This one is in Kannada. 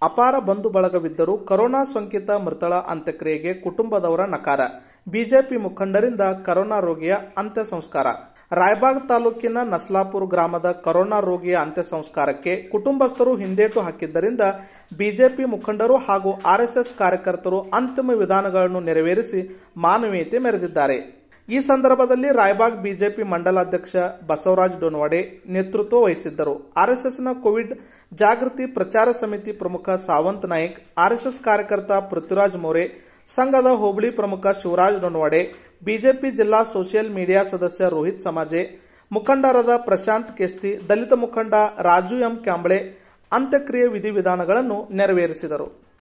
ಅಪಾರ ಬಂಧು ಬಳಗವಿದ್ದರೂ ಕೊರೋನಾ ಸೋಂಕಿತ ಮೃತಳ ಅಂತ್ಯಕ್ರಿಯೆಗೆ ಕುಟುಂಬದವರ ನಕಾರ ಬಿಜೆಪಿ ಮುಖಂಡರಿಂದ ಕೊರೋನಾ ರೋಗಿಯ ಅಂತ್ಯ ಸಂಸ್ಕಾರ ರಾಯಬಾಗ್ ತಾಲೂಕಿನ ನಸ್ಲಾಪುರ ಗ್ರಾಮದ ಕೊರೋನಾ ರೋಗಿಯ ಅಂತ್ಯ ಸಂಸ್ಕಾರಕ್ಕೆ ಕುಟುಂಬಸ್ಥರು ಹಿಂದೇಟು ಹಾಕಿದ್ದರಿಂದ ಬಿಜೆಪಿ ಮುಖಂಡರು ಹಾಗೂ ಆರ್ಎಸ್ಎಸ್ ಕಾರ್ಯಕರ್ತರು ಅಂತಿಮ ವಿಧಾನಗಳನ್ನು ನೆರವೇರಿಸಿ ಮಾನವೀಯತೆ ಮೆರೆದಿದ್ದಾರೆ ಈ ಸಂದರ್ಭದಲ್ಲಿ ರಾಯಬಾಗ್ ಬಿಜೆಪಿ ಮಂಡಲಾಧ್ಯಕ್ಷ ಬಸವರಾಜ್ ಡೋನ್ವಾಡೆ ನೇತೃತ್ವ ವಹಿಸಿದ್ದರು ಆರ್ಎಸ್ಎಸ್ನ ಕೋವಿಡ್ ಜಾಗೃತಿ ಪ್ರಚಾರ ಸಮಿತಿ ಪ್ರಮುಖ ಸಾವಂತ್ ನಾಯ್ಕ್ ಆರ್ಎಸ್ಎಸ್ ಕಾರ್ಯಕರ್ತ ಪೃಥ್ವಿರಾಜ್ ಮೋರೆ ಸಂಘದ ಹೋಬಳಿ ಪ್ರಮುಖ ಶಿವರಾಜ್ ಡೊನ್ವಾಡೆ ಬಿಜೆಪಿ ಜಿಲ್ಲಾ ಸೋಷಿಯಲ್ ಮೀಡಿಯಾ ಸದಸ್ಯ ರೋಹಿತ್ ಸಮಾಜೆ ಮುಖಂಡರಾದ ಪ್ರಶಾಂತ್ ಕೆಸ್ತಿ ದಲಿತ ಮುಖಂಡ ರಾಜು ಎಂ ಕ್ಯಾಂಬಳೆ ಅಂತ್ಯಕ್ರಿಯೆ ವಿಧಿವಿಧಾನಗಳನ್ನು ನೆರವೇರಿಸಿದರು